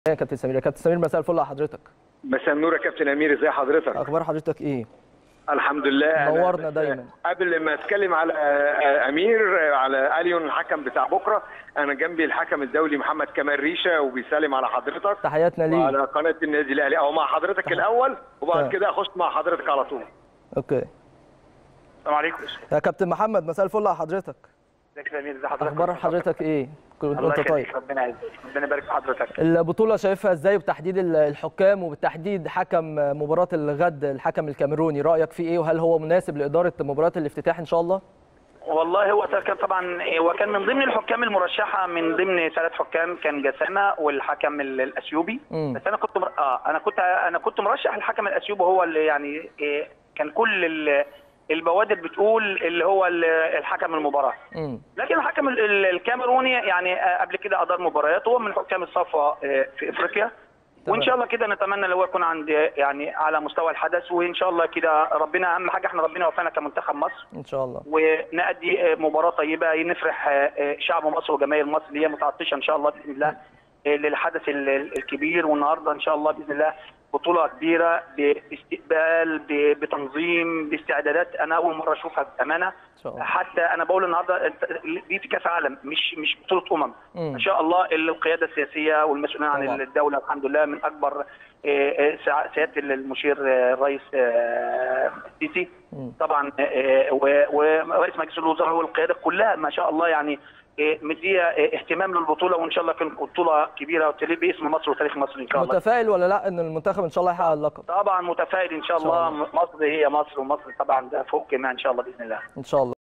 يا كابتن سمير يا كابتن سمير مساء الفل على حضرتك مساء النور يا كابتن امير ازي حضرتك اخبار حضرتك ايه الحمد لله أنا نورنا بس دايما. قبل ما اتكلم على آه، امير آه، على اليون الحكم بتاع بكره انا جنبي الحكم الدولي محمد كمال ريشه وبيسلم على حضرتك تحياتنا ليه وعلى قناه النادي الاهلي او مع حضرتك الاول وبعد تمام. كده اخش مع حضرتك على طول اوكي السلام عليكم يا كابتن محمد مساء الفل على حضرتك ازيك يا امير ازي حضرتك اخبار حضرتك ايه كل الله وانت طيب يخليك ربنا يعزك ربنا يبارك في حضرتك البطوله شايفها ازاي وبتحديد ال- الحكام وبالتحديد حكم مباراه الغد الحكم الكاميروني رايك فيه ايه وهل هو مناسب لاداره مباراه الافتتاح ان شاء الله والله هو كان طبعا هو كان من ضمن الحكام المرشحه من ضمن ثلاث حكام كان جسامه والحكم ال- الاثيوبي مم. بس انا كنت مر... اه انا كنت انا كنت مرشح الحكم الاثيوبي هو اللي يعني إيه كان كل ال- البوادر بتقول اللي هو ال- الحكم المباراه امم لكن الحكم ال- ال- الكاميروني يعني آه، قبل كده ادار مباريات هو من حكام الصفوه آه، في افريقيا وان شاء الله كده نتمنى ان هو يكون عند يعني على مستوى الحدث وان شاء الله كده ربنا اهم حاجه احنا ربنا وفقنا كمنتخب مصر ان شاء الله ونأدي مباراة طيبة نفرح شعب مصر وجماهير مصر اللي هي متعطشة إن شاء الله بإذن الله للحدث ال- ال- الكبير والنهارده إن شاء الله بإذن الله بطولة كبيرة باستقبال ب- بتنظيم باستعدادات أنا أول مرة أشوفها بأمانة ان شاء الله حتى أنا بقول النهارده أنت- دي في كأس عالم مش مش بطولة أمم مم. ان شاء الله القياده السياسيه والمسؤولين عن طبعا. الدوله الحمد لله من اكبر آه، آه، سع- سياده المشير آه، الرئيس آه، السيسي مم. طبعا آه، و- ورئيس مجلس الوزراء والقياده كلها ما شاء الله يعني آه، مديه آه، اهتمام للبطوله وان شاء الله تكون بطوله كبيره وتليق باسم مصر وتاريخ مصر ان شاء الله متفائل ولا لا ان المنتخب ان شاء الله يحقق اللقب طبعا متفائل ان شاء إن شاء الله مصر هي مصر ومصر طبعا ده فوق كمان ان شاء الله باذن الله ان شاء الله